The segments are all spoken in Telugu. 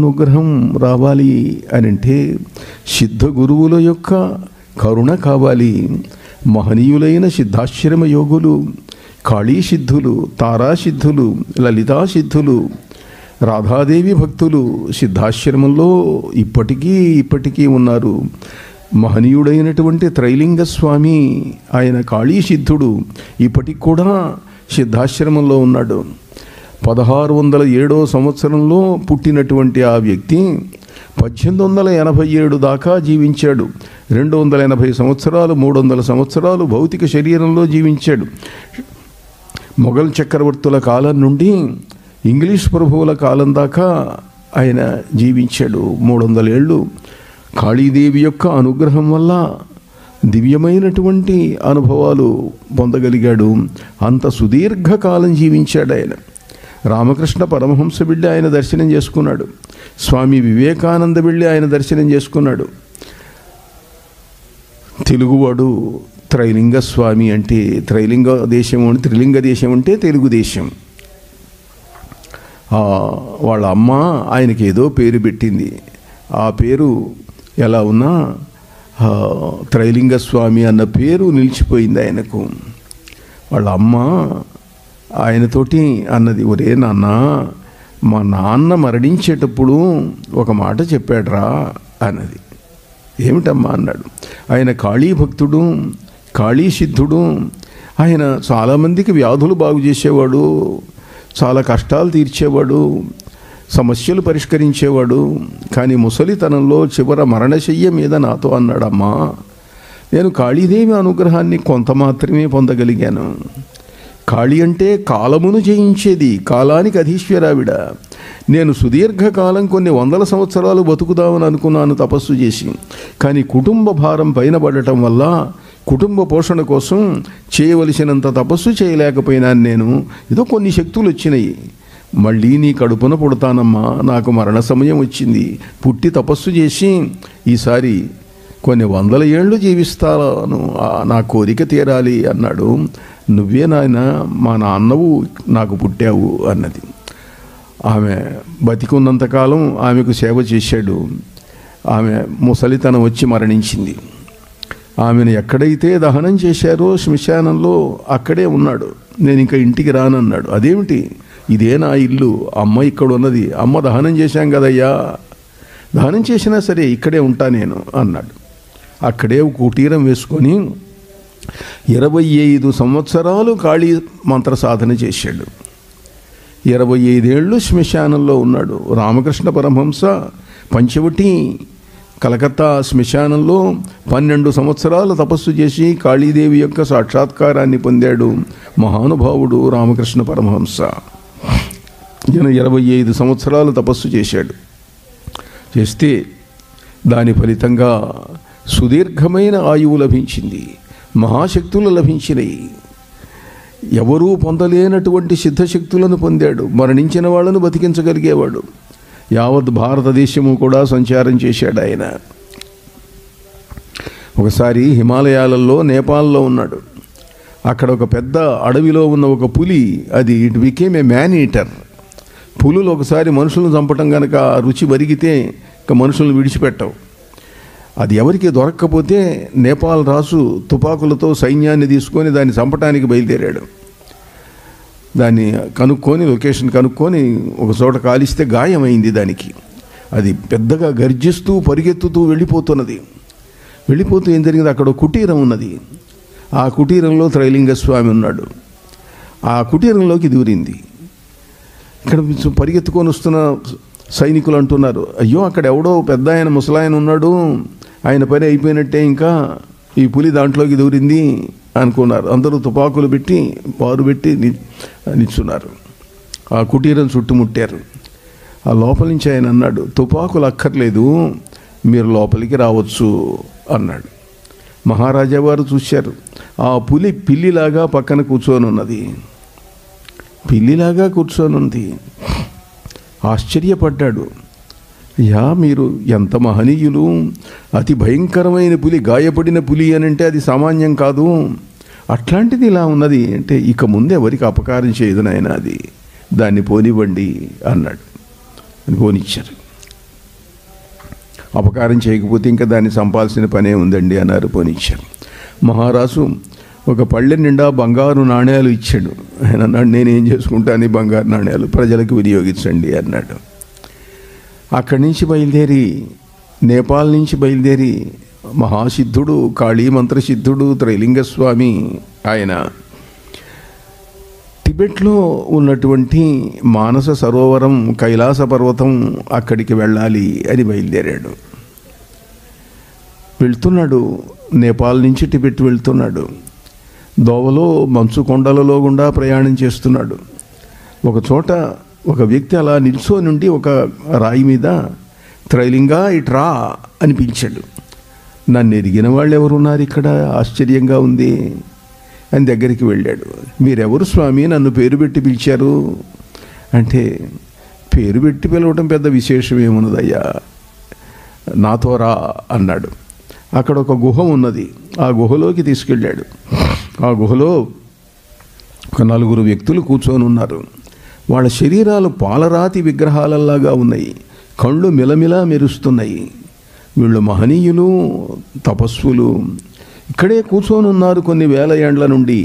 అనుగ్రహం రావాలి అని అంటే సిద్ధ గురువుల యొక్క కరుణ కావాలి మహనీయులైన సిద్ధాశ్రమ యోగులు కాళీ సిద్ధులు తారా సిద్ధులు లలితా సిద్ధులు రాధాదేవి భక్తులు సిద్ధాశ్రమంలో ఇప్పటికీ ఇప్పటికీ ఉన్నారు మహనీయుడైనటువంటి త్రైలింగ స్వామి ఆయన కాళీ సిద్ధుడు ఇప్పటికి కూడా సిద్ధాశ్రమంలో ఉన్నాడు పదహారు వందల ఏడో సంవత్సరంలో పుట్టినటువంటి ఆ వ్యక్తి పద్దెనిమిది వందల ఎనభై ఏడు దాకా జీవించాడు రెండు వందల ఎనభై సంవత్సరాలు మూడు వందల సంవత్సరాలు భౌతిక శరీరంలో జీవించాడు మొఘల్ చక్రవర్తుల కాలం నుండి ఇంగ్లీష్ ప్రభువుల కాలం దాకా ఆయన జీవించాడు మూడు వందల ఏళ్ళు కాళీదేవి యొక్క అనుగ్రహం వల్ల దివ్యమైనటువంటి అనుభవాలు పొందగలిగాడు అంత సుదీర్ఘకాలం జీవించాడు ఆయన రామకృష్ణ పరమహంస వెళ్ళి ఆయన దర్శనం చేసుకున్నాడు స్వామి వివేకానంద వెళ్ళి ఆయన దర్శనం చేసుకున్నాడు తెలుగువాడు త్రైలింగ స్వామి అంటే త్రైలింగ దేశం అంటే త్రిలింగ దేశం అంటే తెలుగు దేశం ఆ, వాళ్ళ అమ్మ ఆయనకి ఏదో పేరు పెట్టింది ఆ పేరు ఎలా ఉన్నా ఆ, త్రైలింగ స్వామి అన్న పేరు నిలిచిపోయింది ఆయనకు వాళ్ళ అమ్మ ఆయనతోటి అన్నది ఒరే నాన్న మా నాన్న మరణించేటప్పుడు ఒక మాట చెప్పాడురా అన్నది ఏమిటమ్మా అన్నాడు ఆయన కాళీ భక్తుడు కాళీ సిద్ధుడు ఆయన చాలామందికి వ్యాధులు బాగు చేసేవాడు చాలా కష్టాలు తీర్చేవాడు సమస్యలు పరిష్కరించేవాడు కానీ ముసలితనంలో చివర మరణశయ్య మీద నాతో అన్నాడమ్మా నేను కాళీదేవి అనుగ్రహాన్ని కొంత మాత్రమే పొందగలిగాను కాళీ అంటే కాలమును జయించేది కాలానికి అధీశ్వరావిడ నేను సుదీర్ఘకాలం కొన్ని వందల సంవత్సరాలు బతుకుదామని అనుకున్నాను తపస్సు చేసి కానీ కుటుంబ భారం పైన పడటం వల్ల కుటుంబ పోషణ కోసం చేయవలసినంత తపస్సు చేయలేకపోయినాను నేను ఏదో కొన్ని శక్తులు వచ్చినాయి మళ్ళీ నీ కడుపున పుడతానమ్మా నాకు మరణ సమయం వచ్చింది పుట్టి తపస్సు చేసి ఈసారి కొన్ని వందల ఏళ్ళు జీవిస్తాను ఆ, నా కోరిక తీరాలి అన్నాడు నువ్వే నాయన మా నాన్నవు నాకు పుట్టావు అన్నది ఆమె బతికున్నంతకాలం ఆమెకు సేవ చేశాడు ఆమె ముసలితనం వచ్చి మరణించింది ఆమెను ఎక్కడైతే దహనం చేశారో శ్మశానంలో అక్కడే ఉన్నాడు నేను ఇంకా ఇంటికి రానన్నాడు అదేమిటి ఇదే నా ఇల్లు అమ్మ ఇక్కడ ఉన్నది అమ్మ దహనం చేశాం కదయ్యా దహనం చేసినా సరే ఇక్కడే ఉంటా నేను అన్నాడు అక్కడే ఒక కుటీరం వేసుకొని ఇరవై ఐదు సంవత్సరాలు కాళీ మంత్ర సాధన చేశాడు ఇరవై ఐదేళ్ళు శ్మశానంలో ఉన్నాడు రామకృష్ణ పరమహంస పంచవటి కలకత్తా శ్మశానంలో పన్నెండు సంవత్సరాలు తపస్సు చేసి కాళీదేవి యొక్క సాక్షాత్కారాన్ని పొందాడు మహానుభావుడు రామకృష్ణ పరమహంస ఈయన ఇరవై ఐదు సంవత్సరాలు తపస్సు చేశాడు చేస్తే దాని ఫలితంగా సుదీర్ఘమైన ఆయువు లభించింది మహాశక్తులు లభించినాయి ఎవరూ పొందలేనటువంటి సిద్ధశక్తులను పొందాడు మరణించిన వాళ్ళను బతికించగలిగేవాడు యావత్ భారతదేశము కూడా సంచారం చేశాడు ఆయన ఒకసారి హిమాలయాలలో నేపాల్లో ఉన్నాడు అక్కడ ఒక పెద్ద అడవిలో ఉన్న ఒక పులి అది it became a man eater పులులు ఒకసారి మనుషులను చంపటం కనుక ఆ రుచి వరిగితే ఇక మనుషులను విడిచిపెట్టవు అది ఎవరికి దొరక్కపోతే నేపాల్ రాజు తుపాకులతో సైన్యాన్ని తీసుకొని దాన్ని చంపటానికి బయలుదేరాడు దాన్ని కనుక్కొని లొకేషన్ కనుక్కొని ఒక చోట కాలిస్తే గాయమైంది దానికి అది పెద్దగా గర్జిస్తూ పరిగెత్తుతూ వెళ్ళిపోతున్నది వెళ్ళిపోతూ ఏం జరిగింది అక్కడ ఒక కుటీరం ఉన్నది ఆ కుటీరంలో త్రైలింగ స్వామి ఉన్నాడు ఆ కుటీరంలోకి దూరింది ఇక్కడ పరిగెత్తుకొని వస్తున్న సైనికులు అంటున్నారు అయ్యో అక్కడ ఎవడో పెద్ద ఆయన ముసలాయన ఉన్నాడు ఆయన పని అయిపోయినట్టే ఇంకా ఈ పులి దాంట్లోకి దూరింది అనుకున్నారు అందరూ తుపాకులు పెట్టి పారు పెట్టి ని- నిల్చున్నారు ఆ కుటీరం చుట్టుముట్టారు ఆ లోపల నుంచి ఆయన అన్నాడు తుపాకులు అక్కర్లేదు మీరు లోపలికి రావచ్చు అన్నాడు మహారాజా వారు చూశారు ఆ పులి పిల్లిలాగా పక్కన కూర్చొని ఉన్నది పిల్లిలాగా కూర్చొని ఉంది ఆశ్చర్యపడ్డాడు యా మీరు ఎంత మహనీయులు అతి భయంకరమైన పులి గాయపడిన పులి అని అంటే అది సామాన్యం కాదు అట్లాంటిది ఇలా ఉన్నది అంటే ఇక ముందు ఎవరికి అపకారం చేయదు నాయన అది దాన్ని పోనివ్వండి అన్నాడు అని పోనిచ్చారు అపకారం చేయకపోతే ఇంకా దాన్ని చంపాల్సిన పనే ఉందండి అన్నారు పోనిచ్చారు మహారాజు ఒక పళ్ళె నిండా బంగారు నాణ్యాలు ఇచ్చాడు ఆయన అన్నాడు నేనేం చేసుకుంటాను ఈ బంగారు నాణ్యాలు ప్రజలకు వినియోగించండి అన్నాడు అక్కడి నుంచి బయలుదేరి నేపాల్ నుంచి బయలుదేరి మహాసిద్ధుడు కాళీ మంత్రసిద్ధుడు త్రైలింగస్వామి ఆయన టిబెట్లో ఉన్నటువంటి మానస సరోవరం కైలాస పర్వతం అక్కడికి వెళ్ళాలి అని బయలుదేరాడు వెళ్తున్నాడు నేపాల్ నుంచి టిబెట్ వెళ్తున్నాడు దోవలో మంచు కొండలలో గుండా ప్రయాణం చేస్తున్నాడు ఒక చోట ఒక వ్యక్తి అలా నిల్చొని ఉండి ఒక రాయి మీద త్రైలింగా ఇట్రా అని పిలిచాడు నన్ను ఎరిగిన వాళ్ళు ఎవరున్నారు ఇక్కడ ఆశ్చర్యంగా ఉంది అని దగ్గరికి వెళ్ళాడు మీరెవరు స్వామి నన్ను పేరు పెట్టి పిలిచారు అంటే పేరు పెట్టి పిలవటం పెద్ద విశేషం ఏమున్నదయ్యా నాతో రా అన్నాడు అక్కడ ఒక గుహ ఉన్నది ఆ గుహలోకి తీసుకెళ్ళాడు ఆ గుహలో ఒక నలుగురు వ్యక్తులు కూర్చొని ఉన్నారు వాళ్ళ శరీరాలు పాలరాతి విగ్రహాలలాగా ఉన్నాయి కళ్ళు మిలమిలా మెరుస్తున్నాయి వీళ్ళు మహనీయులు తపస్సులు ఇక్కడే కూర్చొని ఉన్నారు కొన్ని వేల ఏండ్ల నుండి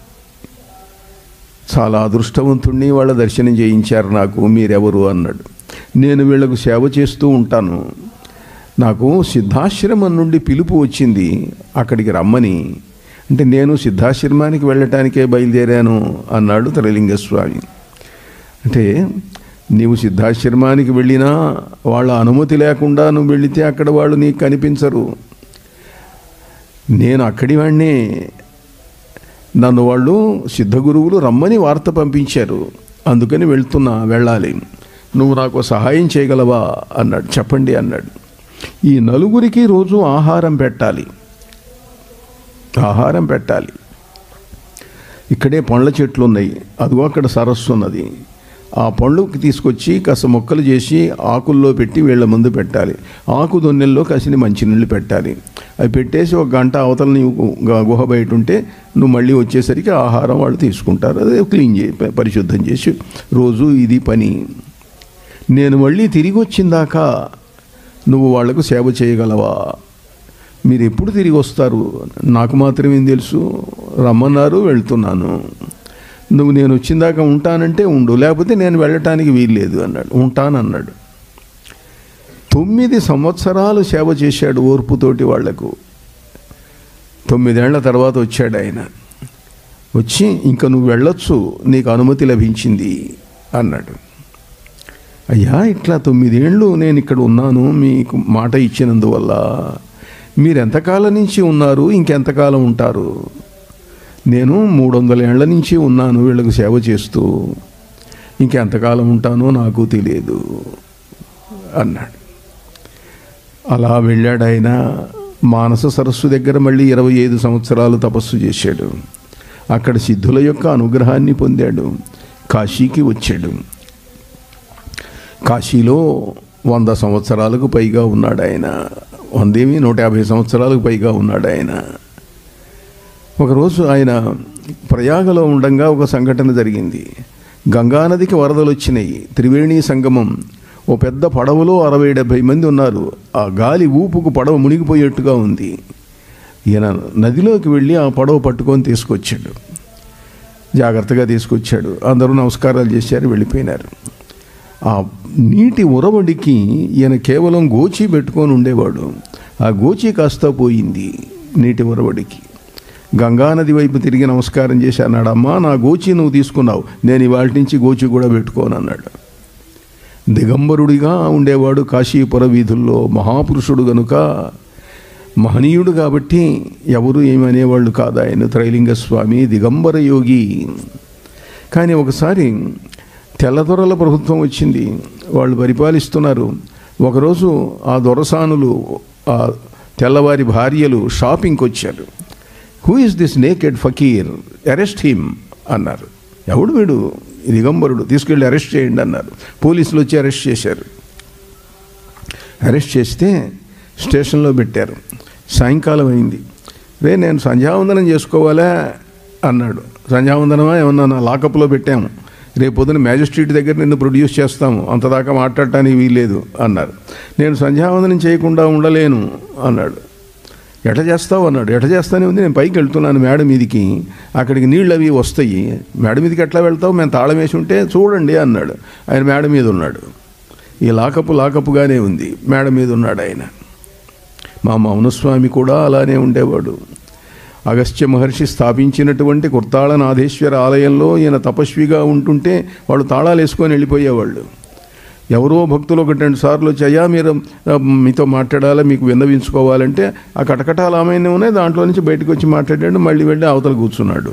చాలా అదృష్టవంతుణ్ణి వాళ్ళ దర్శనం చేయించారు నాకు మీరెవరు అన్నాడు నేను వీళ్ళకు సేవ చేస్తూ ఉంటాను నాకు సిద్ధాశ్రమం నుండి పిలుపు వచ్చింది అక్కడికి రమ్మని అంటే నేను సిద్ధాశ్రమానికి వెళ్ళటానికే బయలుదేరాను అన్నాడు త్రిలింగస్వామి అంటే నీవు సిద్ధాశ్రమానికి వెళ్ళినా వాళ్ళ అనుమతి లేకుండా నువ్వు వెళితే అక్కడ వాళ్ళు నీకు కనిపించరు నేను అక్కడి వాడినే నన్ను వాళ్ళు సిద్ధగురువులు రమ్మని వార్త పంపించారు అందుకని వెళ్తున్నా వెళ్ళాలి నువ్వు నాకు సహాయం చేయగలవా అన్నాడు చెప్పండి అన్నాడు ఈ నలుగురికి రోజు ఆహారం పెట్టాలి ఆహారం పెట్టాలి ఇక్కడే పండ్ల చెట్లు ఉన్నాయి అదిగో అక్కడ సరస్సు ఉన్నది ఆ పండ్లుకి తీసుకొచ్చి కాస్త మొక్కలు చేసి ఆకుల్లో పెట్టి వీళ్ళ ముందు పెట్టాలి ఆకు దొన్నెల్లో కాసిన మంచినీళ్ళు పెట్టాలి అవి పెట్టేసి ఒక గంట అవతల నీవు గు- గుహ బయట ఉంటే నువ్వు మళ్ళీ వచ్చేసరికి ఆహారం వాళ్ళు తీసుకుంటారు అదే క్లీన్ చే పరిశుద్ధం చేసి రోజు ఇది పని నేను మళ్ళీ తిరిగి వచ్చిందాక నువ్వు వాళ్లకు సేవ చేయగలవా మీరు ఎప్పుడు తిరిగి వస్తారు నాకు మాత్రమేం తెలుసు రమ్మన్నారు వెళ్తున్నాను నువ్వు నేను వచ్చిందాక ఉంటానంటే ఉండు లేకపోతే నేను వెళ్ళటానికి వీల్లేదు అన్నాడు ఉంటానన్నాడు తొమ్మిది సంవత్సరాలు సేవ చేశాడు ఓర్పుతోటి వాళ్లకు తొమ్మిదేళ్ల తర్వాత వచ్చాడు ఆయన వచ్చి ఇంకా నువ్వు వెళ్ళొచ్చు నీకు అనుమతి లభించింది అన్నాడు అయ్యా ఇట్లా తొమ్మిదేళ్ళు నేను ఇక్కడ ఉన్నాను మీకు మాట ఇచ్చినందువల్ల మీరు ఎంతకాలం నుంచి ఉన్నారు ఇంకెంతకాలం ఉంటారు నేను మూడు వందల ఏళ్ల నుంచి ఉన్నాను వీళ్ళకు సేవ చేస్తూ ఇంకెంతకాలం ఉంటానో నాకు తెలియదు అన్నాడు అలా వెళ్ళాడు ఆయన మానస సరస్సు దగ్గర మళ్ళీ ఇరవై ఐదు సంవత్సరాలు తపస్సు చేశాడు అక్కడ సిద్ధుల యొక్క అనుగ్రహాన్ని పొందాడు కాశీకి వచ్చాడు కాశీలో వంద సంవత్సరాలకు పైగా ఉన్నాడు ఆయన వందేమి నూట యాభై సంవత్సరాలకు పైగా ఉన్నాడు ఆయన ఒకరోజు ఆయన ప్రయాగలో ఉండంగా ఒక సంఘటన జరిగింది గంగానదికి వరదలు వచ్చినాయి త్రివేణి సంగమం ఓ పెద్ద పడవలో అరవై డెబ్భై మంది ఉన్నారు ఆ గాలి ఊపుకు పడవ మునిగిపోయేట్టుగా ఉంది ఈయన నదిలోకి వెళ్ళి ఆ పడవ పట్టుకొని తీసుకొచ్చాడు జాగ్రత్తగా తీసుకొచ్చాడు అందరూ నమస్కారాలు చేశారు వెళ్ళిపోయినారు ఆ నీటి ఉరవడికి ఈయన కేవలం గోచి పెట్టుకొని ఉండేవాడు ఆ గోచి కాస్త పోయింది నీటి ఉరవడికి గంగానది వైపు తిరిగి నమస్కారం చేసి అన్నాడు అమ్మా నా గోచి నువ్వు తీసుకున్నావు నేను ఇవాళ నుంచి గోచి కూడా పెట్టుకోను అన్నాడు దిగంబరుడిగా ఉండేవాడు కాశీపుర వీధుల్లో మహాపురుషుడు గనుక మహనీయుడు కాబట్టి ఎవరు ఏమనేవాళ్ళు కాదు ఆయన త్రైలింగ స్వామి దిగంబర యోగి కానీ ఒకసారి తెల్లదొరల ప్రభుత్వం వచ్చింది వాళ్ళు పరిపాలిస్తున్నారు ఒకరోజు ఆ దొరసానులు ఆ తెల్లవారి భార్యలు షాపింగ్కి వచ్చారు who is this naked fakir arrest him అన్నారు ఎవడు వీడు ఈ దిగంబరుడు తీసుకెళ్ళి అరెస్ట్ చేయండి అన్నారు పోలీసులు వచ్చి అరెస్ట్ చేశారు అరెస్ట్ చేస్తే స్టేషన్లో పెట్టారు సాయంకాలం అయింది రే నేను సంధ్యావందనం చేసుకోవాలా అన్నాడు సంధ్యావందనమా ఏమన్నా నా లాకప్లో పెట్టాము రేపు పొద్దున మ్యాజిస్ట్రేట్ దగ్గర నిన్ను ప్రొడ్యూస్ చేస్తాము అంతదాకా మాట్లాడటానికి వీల్లేదు అన్నారు నేను సంధ్యావందనం చేయకుండా ఉండలేను అన్నాడు ఎట చేస్తావు అన్నాడు ఎట చేస్తానే ఉంది నేను పైకి వెళ్తున్నాను మేడ మీదికి అక్కడికి నీళ్ళు అవి వస్తాయి మేడ మీదకి ఎట్లా వెళ్తావు మేము తాళం వేసి ఉంటే చూడండి అన్నాడు ఆయన మేడ మీద ఉన్నాడు ఈ లాకపు లాకపుగానే ఉంది మేడ మీద ఉన్నాడు ఆయన మా మౌనస్వామి కూడా అలానే ఉండేవాడు అగస్త్య మహర్షి స్థాపించినటువంటి కుర్తాళనాథేశ్వర ఆలయంలో ఈయన తపస్విగా ఉంటుంటే వాళ్ళు తాళాలు వేసుకొని వెళ్ళిపోయేవాళ్ళు ఎవరో భక్తులు ఒకటి రెండు సార్లు వచ్చి అయ్యా మీరు ఆ, మీతో మాట్లాడాలా మీకు విన్నవించుకోవాలంటే ఆ కటకటాలు ఆమెనే ఉన్నాయి దాంట్లో నుంచి బయటకు వచ్చి మాట్లాడాడు మళ్ళీ వెళ్ళి అవతల కూర్చున్నాడు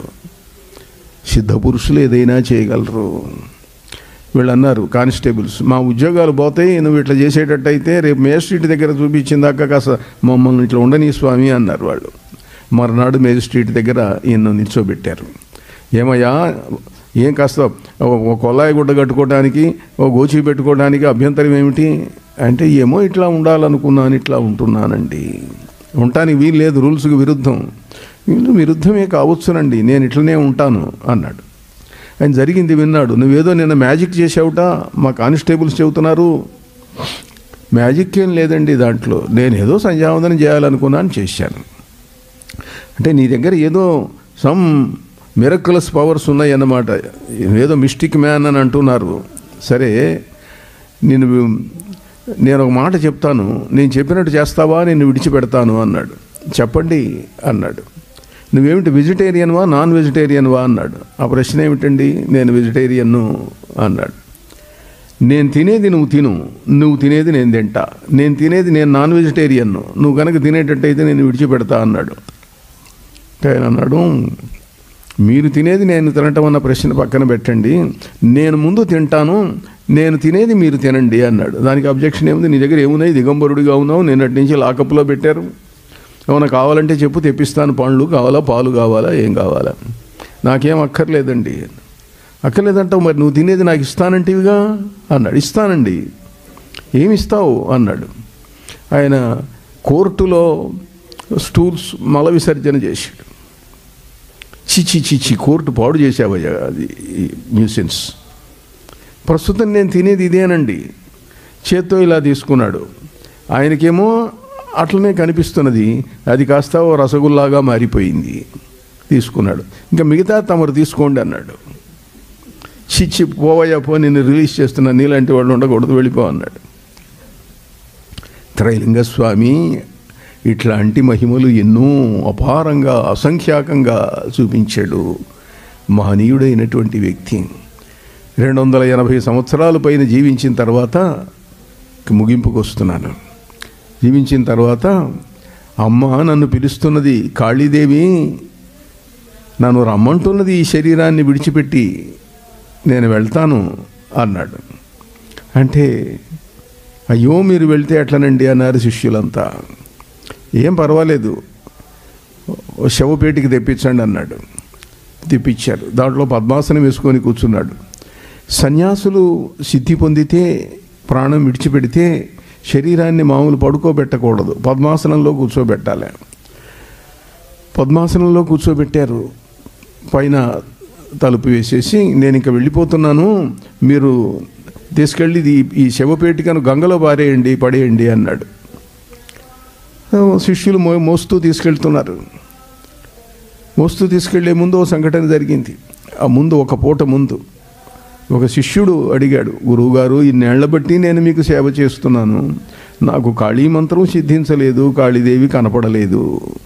సిద్ధ పురుషులు ఏదైనా చేయగలరు వీళ్ళు అన్నారు కానిస్టేబుల్స్ మా ఉద్యోగాలు పోతాయి నువ్వు ఇట్లా చేసేటట్టయితే రేపు మేజిస్ట్రేట్ దగ్గర చూపించిందాక కాస్త మమ్మల్ని ఇట్లా ఉండని స్వామి అన్నారు వాళ్ళు మర్నాడు మేజిస్ట్రేట్ దగ్గర ఈయన నిల్చోబెట్టారు ఏమయ్యా ఏం కాస్త ఓ- ఓ కొల్లాయి గుడ్డ కట్టుకోవడానికి ఓ గోచి పెట్టుకోవడానికి అభ్యంతరం ఏమిటి అంటే ఏమో ఇట్లా ఉండాలనుకున్నాను ఇట్లా ఉంటున్నానండి ఉండటానికి వీలు లేదు రూల్స్కి విరుద్ధం వీళ్ళు విరుద్ధమే కావచ్చునండి నేను ఇట్లనే ఉంటాను అన్నాడు ఆయన జరిగింది విన్నాడు నువ్వేదో నిన్న మ్యాజిక్ చేసావుట మా కానిస్టేబుల్స్ చెబుతున్నారు మ్యాజిక్ ఏం లేదండి దాంట్లో నేను ఏదో సంధ్యావందనం చేయాలనుకున్నాను చేశాను అంటే నీ దగ్గర ఏదో సమ్ మిరకులస్ పవర్స్ ఉన్నాయి అన్నమాట ఏదో మిస్టిక్ మ్యాన్ అని అంటున్నారు సరే నేను నేను ఒక మాట చెప్తాను నేను చెప్పినట్టు చేస్తావా నేను విడిచిపెడతాను అన్నాడు చెప్పండి అన్నాడు నువ్వేమిటి వెజిటేరియన్వా నాన్ వెజిటేరియన్వా అన్నాడు ఆ ప్రశ్న ఏమిటండి నేను వెజిటేరియన్ను అన్నాడు నేను తినేది నువ్వు తిను నువ్వు తినేది నేను తింటా నేను తినేది నేను నాన్ వెజిటేరియన్ను నువ్వు కనుక తినేటట్టయితే నేను విడిచిపెడతా అన్నాడు అంటే ఆయన అన్నాడు మీరు తినేది నేను తినటం అన్న ప్రశ్న పక్కన పెట్టండి నేను ముందు తింటాను నేను తినేది మీరు తినండి అన్నాడు దానికి అబ్జెక్షన్ ఏముంది నీ దగ్గర ఏమున్నాయి దిగంబరుడిగా ఉన్నావు నిన్నటి నుంచి లాకప్లో పెట్టారు ఏమైనా కావాలంటే చెప్పు తెప్పిస్తాను పండ్లు కావాలా పాలు కావాలా ఏం కావాలా నాకేం అక్కర్లేదండి అక్కర్లేదంటావు మరి నువ్వు తినేది నాకు ఇస్తానంటివిగా అన్నాడు ఇస్తానండి ఏమి ఇస్తావు అన్నాడు ఆయన కోర్టులో స్టూల్స్ మల విసర్జన చేశాడు చిచి చిచి కోర్టు పాడు చేసావయ్యా అది న్యూసెన్స్ ప్రస్తుతం నేను తినేది ఇదేనండి చేత్తో ఇలా తీసుకున్నాడు ఆయనకేమో అట్లనే కనిపిస్తున్నది అది కాస్త ఓ రసగుల్లాగా మారిపోయింది తీసుకున్నాడు ఇంకా మిగతా తమరు తీసుకోండి అన్నాడు చిచ్చి పోవయ్యా పో నిన్ను రిలీజ్ చేస్తున్నా నీలాంటి వాళ్ళు ఉండకూడదు వెళ్ళిపో అన్నాడు త్రైలింగ స్వామి ఇట్లాంటి మహిమలు ఎన్నో అపారంగా అసంఖ్యాకంగా చూపించాడు మహనీయుడైనటువంటి వ్యక్తి రెండు వందల ఎనభై సంవత్సరాల పైన జీవించిన తర్వాత ముగింపుకు వస్తున్నాను జీవించిన తర్వాత అమ్మ నన్ను పిలుస్తున్నది కాళీదేవి నన్ను రమ్మంటున్నది ఈ శరీరాన్ని విడిచిపెట్టి నేను వెళ్తాను అన్నాడు అంటే అయ్యో మీరు వెళ్తే ఎట్లనండి అన్నారు శిష్యులంతా ఏం పర్వాలేదు ఓ శవపేటికి తెప్పించండి అన్నాడు తెప్పించారు దాంట్లో పద్మాసనం వేసుకొని కూర్చున్నాడు సన్యాసులు సిద్ధి పొందితే ప్రాణం విడిచిపెడితే శరీరాన్ని మామూలు పడుకోబెట్టకూడదు పద్మాసనంలో కూర్చోబెట్టాలి పద్మాసనంలో కూర్చోబెట్టారు పైన తలుపు వేసేసి నేను ఇంకా వెళ్ళిపోతున్నాను మీరు తీసుకెళ్ళి ఇది ఈ శవపేటికను గంగలో పారేయండి పడేయండి అన్నాడు శిష్యులు మో మోస్తూ తీసుకెళ్తున్నారు మోస్తూ తీసుకెళ్లే ముందు ఓ సంఘటన జరిగింది ఆ ముందు ఒక పూట ముందు ఒక శిష్యుడు అడిగాడు గురువుగారు ఇన్నేళ్ల బట్టి నేను మీకు సేవ చేస్తున్నాను నాకు కాళీ మంత్రం సిద్ధించలేదు కాళీదేవి కనపడలేదు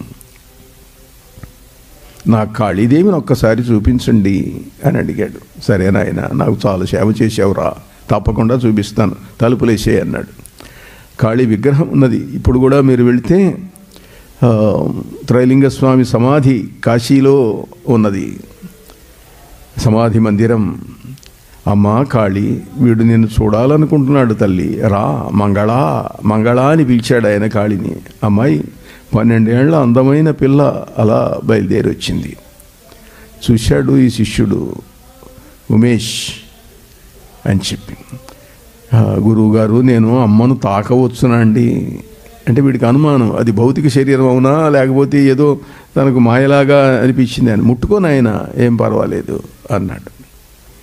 నాకు కాళీదేవిని ఒక్కసారి చూపించండి అని అడిగాడు సరే నాయన నాకు చాలా సేవ చేసావురా తప్పకుండా చూపిస్తాను తలుపులేసే అన్నాడు కాళీ విగ్రహం ఉన్నది ఇప్పుడు కూడా మీరు వెళితే ఆ, త్రైలింగ స్వామి సమాధి కాశీలో ఉన్నది సమాధి మందిరం అమ్మా కాళీ వీడు నిన్ను చూడాలనుకుంటున్నాడు తల్లి రా మంగళా మంగళా అని పిలిచాడు ఆయన కాళిని అమ్మాయి పన్నెండేళ్ల అందమైన పిల్ల అలా బయలుదేరి వచ్చింది చూశాడు ఈ శిష్యుడు ఉమేష్ అని చెప్పి "ఆ, గురువుగారు నేను అమ్మను తాకవచ్చునా అండి అంటే వీడికి అనుమానం అది భౌతిక శరీరం అవునా లేకపోతే ఏదో తనకు మాయలాగా అనిపించింది అని ముట్టుకొని ఆయన ఏం పర్వాలేదు అన్నాడు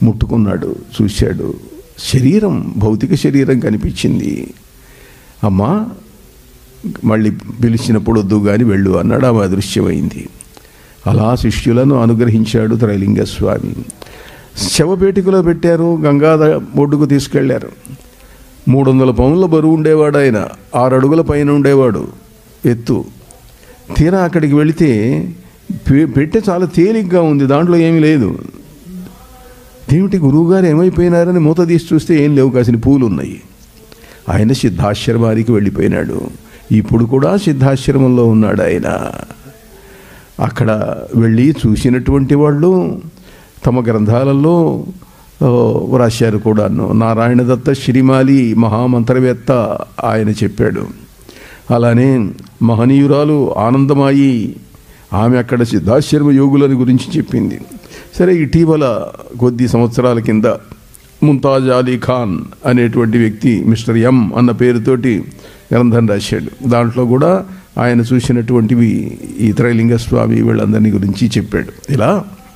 ముట్టుకున్నాడు చూశాడు శరీరం భౌతిక శరీరం కనిపించింది అమ్మా మళ్ళీ పిలిచినప్పుడు వద్దు కానీ వెళ్ళు అన్నాడు ఆమె అదృశ్యమైంది అలా శిష్యులను అనుగ్రహించాడు త్రైలింగ స్వామి శవపేటికలో పెట్టారు గంగాధ ఒడ్డుకు తీసుకెళ్లారు మూడు వందల పౌన్ల బరువు ఉండేవాడు ఆయన ఆరు అడుగుల పైన ఉండేవాడు ఎత్తు తీరా అక్కడికి వెళితే పె- పెట్టె చాలా తేలిగ్గా ఉంది దాంట్లో ఏమీ లేదు దేవుటి గురువుగారు ఏమైపోయినారని మూత తీసి చూస్తే ఏం లేవు కాసిన పూలు ఉన్నాయి ఆయన సిద్ధాశ్రమానికి వెళ్ళిపోయినాడు ఇప్పుడు కూడా సిద్ధాశ్రమంలో ఉన్నాడు ఆయన అక్కడ వెళ్ళి చూసినటువంటి వాళ్ళు తమ గ్రంథాలలో ఓ, వ్రాశారు కూడాను నారాయణ దత్త శ్రీమాలి మహామంత్రవేత్త ఆయన చెప్పాడు అలానే మహనీయురాలు ఆనందమాయి ఆమె అక్కడ సిద్ధాశ్రమ యోగులని గురించి చెప్పింది సరే ఇటీవల కొద్ది సంవత్సరాల కింద ముంతాజ్ అలీ ఖాన్ అనేటువంటి వ్యక్తి మిస్టర్ ఎం అన్న పేరుతోటి గ్రంథం రాశాడు దాంట్లో కూడా ఆయన చూసినటువంటివి ఈ త్రైలింగ స్వామి వీళ్ళందరినీ గురించి చెప్పాడు ఇలా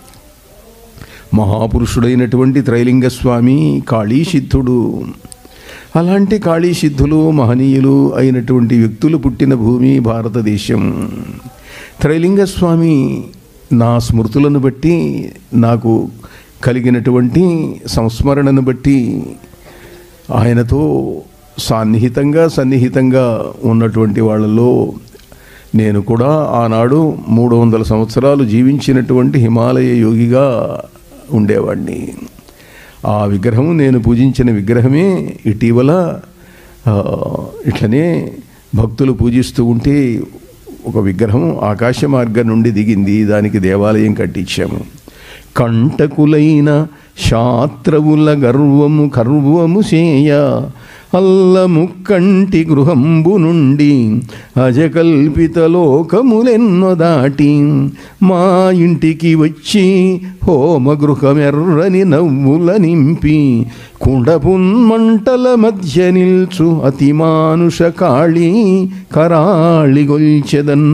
మహాపురుషుడైనటువంటి త్రైలింగ స్వామి కాళీ సిద్ధుడు అలాంటి కాళీ సిద్ధులు మహనీయులు అయినటువంటి వ్యక్తులు పుట్టిన భూమి భారతదేశం త్రైలింగ స్వామి నా స్మృతులను బట్టి నాకు కలిగినటువంటి సంస్మరణను బట్టి ఆయనతో సాన్నిహితంగా సన్నిహితంగా ఉన్నటువంటి వాళ్ళలో నేను కూడా ఆనాడు మూడు వందల సంవత్సరాలు జీవించినటువంటి హిమాలయ యోగిగా ఉండేవాడిని ఆ విగ్రహం నేను పూజించిన విగ్రహమే ఇటీవల ఆ, ఇట్లనే భక్తులు పూజిస్తూ ఉంటే ఒక విగ్రహం ఆకాశ మార్గం నుండి దిగింది దానికి దేవాలయం కట్టించాము కంటకులైన శాత్రవుల గర్వము కర్వము చేయ అల్లము కంటి గృహంబు నుండి అజకల్పిత లోకములెన్నో దాటి మా ఇంటికి వచ్చి హోమగృహమెర్రని నవ్వుల నింపి కుండపున్మంటల మధ్య నిల్చు అతి మానుష కాళీ కరాళిగొల్చెదన్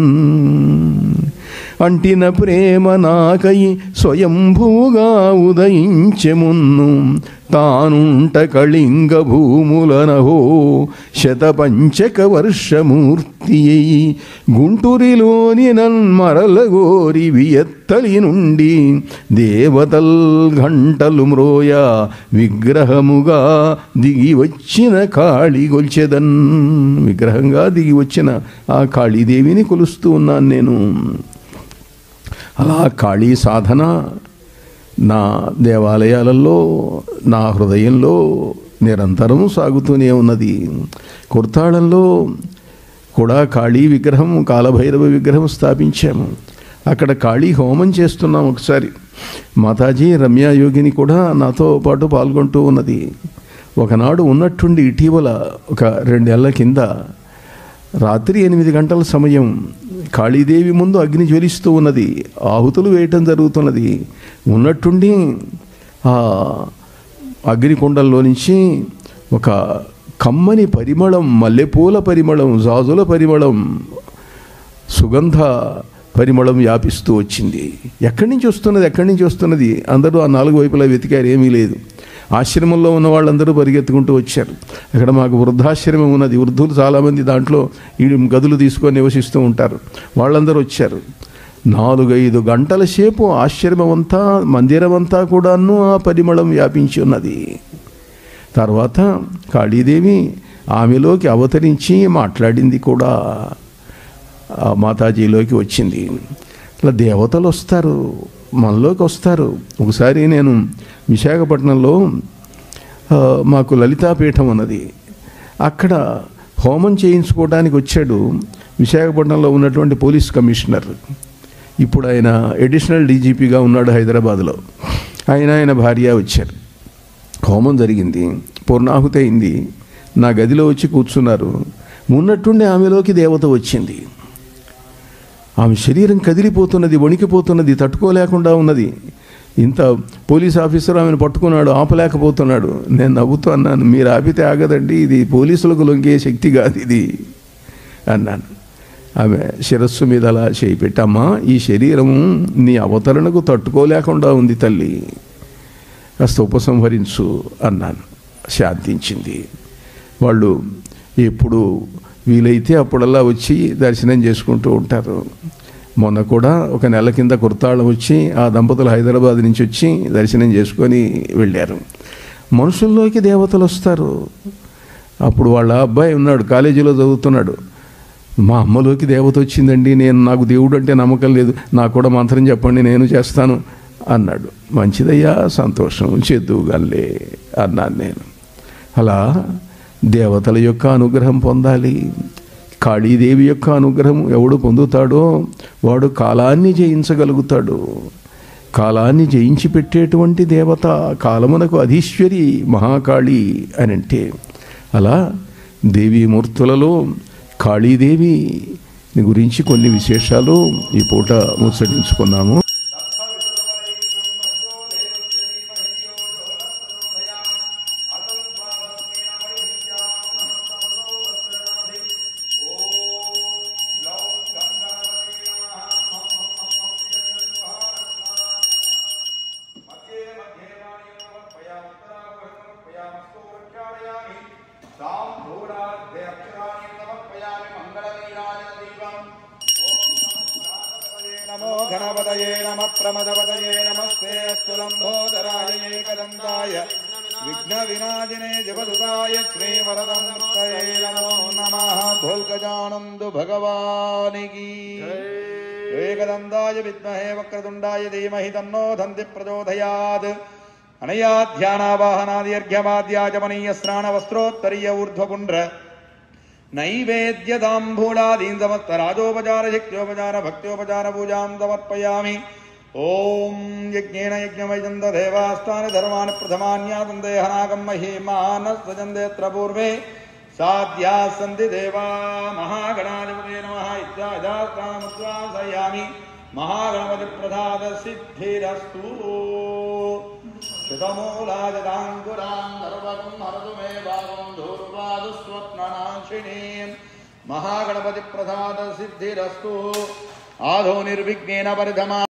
అంటిన ప్రేమ నాకై స్వయంభూగా ఉదయించెమున్ను తానుంట కళింగ భూములనహో శతపంచక వర్షమూర్తి అయి గుంటూరిలోని నన్మరలగోరి వియత్తలి నుండి దేవతల్ గంటలు మ్రోయ విగ్రహముగా దిగి వచ్చిన కాళి గొల్చెదన్ విగ్రహంగా దిగి వచ్చిన ఆ కాళీదేవిని కొలుస్తూ ఉన్నాను నేను అలా కాళీ సాధన నా దేవాలయాలలో నా హృదయంలో నిరంతరం సాగుతూనే ఉన్నది కుర్తాళంలో కూడా కాళీ విగ్రహం కాలభైరవ విగ్రహం స్థాపించాము అక్కడ కాళీ హోమం చేస్తున్నాం ఒకసారి మాతాజీ రమ్యా యోగిని కూడా నాతో పాటు పాల్గొంటూ ఉన్నది ఒకనాడు ఉన్నట్టుండి ఇటీవల ఒక రెండేళ్ల కింద రాత్రి ఎనిమిది గంటల సమయం కాళీదేవి ముందు అగ్ని జ్వలిస్తూ ఉన్నది ఆహుతులు వేయటం జరుగుతున్నది ఉన్నట్టుండి ఆ అగ్నికుండంలో నుంచి ఒక కమ్మని పరిమళం మల్లెపూల పరిమళం జాజుల పరిమళం సుగంధ పరిమళం వ్యాపిస్తూ వచ్చింది ఎక్కడి నుంచి వస్తున్నది ఎక్కడి నుంచి వస్తున్నది అందరూ ఆ నాలుగు వైపులా వెతికారు ఏమీ లేదు ఆశ్రమంలో ఉన్న వాళ్ళందరూ పరిగెత్తుకుంటూ వచ్చారు అక్కడ మాకు వృద్ధాశ్రమం ఉన్నది వృద్ధులు చాలామంది దాంట్లో ఈ గదులు తీసుకొని నివసిస్తూ ఉంటారు వాళ్ళందరూ వచ్చారు నాలుగైదు గంటల సేపు ఆశ్రమం అంతా మందిరం అంతా కూడాను ఆ పరిమళం వ్యాపించి ఉన్నది తర్వాత కాళీదేవి ఆమెలోకి అవతరించి మాట్లాడింది కూడా ఆ మాతాజీలోకి వచ్చింది ఇట్లా దేవతలు వస్తారు మనలోకి వస్తారు ఒకసారి నేను విశాఖపట్నంలో ఆ, మాకు లలితాపీఠం ఉన్నది అక్కడ హోమం చేయించుకోవడానికి వచ్చాడు విశాఖపట్నంలో ఉన్నటువంటి పోలీస్ కమిషనర్ ఇప్పుడు ఆయన అడిషనల్ డీజీపీగా ఉన్నాడు హైదరాబాద్లో ఆయన ఆయన భార్య వచ్చారు హోమం జరిగింది పూర్ణాహుతి అయింది నా గదిలో వచ్చి కూర్చున్నారు ఉన్నట్టుండి ఆమెలోకి దేవత వచ్చింది ఆమె శరీరం కదిలిపోతున్నది వణికిపోతున్నది తట్టుకోలేకుండా ఉన్నది ఇంత పోలీస్ ఆఫీసర్ ఆమెను పట్టుకున్నాడు ఆపలేకపోతున్నాడు నేను నవ్వుతూ అన్నాను మీరు ఆపితే ఆగదండి ఇది పోలీసులకు లొంగే శక్తి కాదు ఇది అన్నాను ఆమె శిరస్సు మీద అలా చేయి పెట్టమ్మా ఈ శరీరం నీ అవతరణకు తట్టుకోలేకుండా ఉంది తల్లి కాస్త ఉపసంహరించు అన్నాను శాంతించింది వాళ్ళు ఎప్పుడు వీలైతే అప్పుడల్లా వచ్చి దర్శనం చేసుకుంటూ ఉంటారు మొన్న కూడా ఒక నెల కింద కుర్తాళం వచ్చి ఆ దంపతులు హైదరాబాద్ నుంచి వచ్చి దర్శనం చేసుకొని వెళ్ళారు మనుషుల్లోకి దేవతలు వస్తారు అప్పుడు వాళ్ళ అబ్బాయి ఉన్నాడు కాలేజీలో చదువుతున్నాడు మా అమ్మలోకి దేవత వచ్చిందండి నేను నాకు దేవుడు అంటే నమ్మకం లేదు నాకు కూడా మంత్రం చెప్పండి నేను చేస్తాను అన్నాడు మంచిదయ్యా సంతోషం చేద్దువుగాలే అన్నాను నేను అలా దేవతల యొక్క అనుగ్రహం పొందాలి కాళీదేవి యొక్క అనుగ్రహం ఎవడు పొందుతాడో వాడు కాలాన్ని జయించగలుగుతాడు కాలాన్ని జయించి పెట్టేటువంటి దేవత కాలమునకు అధీశ్వరి మహాకాళి అని అంటే అలా దేవీమూర్తులలో కాళీదేవి గురించి కొన్ని విశేషాలు ఈ పూట ముచ్చటించుకున్నాము నమో గణపతయే నమ ప్రమదపతయే నమస్తే అస్తు లంబోదరాయ ఏకదంతాయ విఘ్న వినాశినే జపదుతాయ శ్రీవరదమూర్తయే నమో నమ భోల్గజానందు భగవానికి ఏకదంతాయ విద్మహే వక్రతుండాయ ధీమహి తన్నో దంతి ప్రచోదయాత్ అనయా ధ్యానావాహనాదీర్ఘ్యవాద్యాచమనీయ స్నాన వస్త్రోత్తరీయ ఊర్ధ్వపుండ్ర నైవేద్యదాంభూలాదీన్ సమస్త రాజోపచార శక్త్యోపచార భక్త్యోపచార పూజాం సమర్పయామి ఓం యజ్ఞేన యజ్ఞమైజంత దేవాస్తాని ధర్మాని ప్రథమాన్యాతం దేహనాగం మహీమాన సజందేత్ర పూర్వే సాధ్యా సంతి దేవా మహాగణాధిపతే నమ ఇత్యాజాస్తానముద్వాసయామి మహాగణపతి ప్రసాద సిద్ధిరస్తు శుతమూలాజదాంకురాం సర్వకం హరతు మే భాగం ధూర్వాదు స్వప్ననాశినీం మహాగణపతి ప్రసాద సిద్ధిరస్తు ఆదో నిర్విఘ్నేన పరిధమా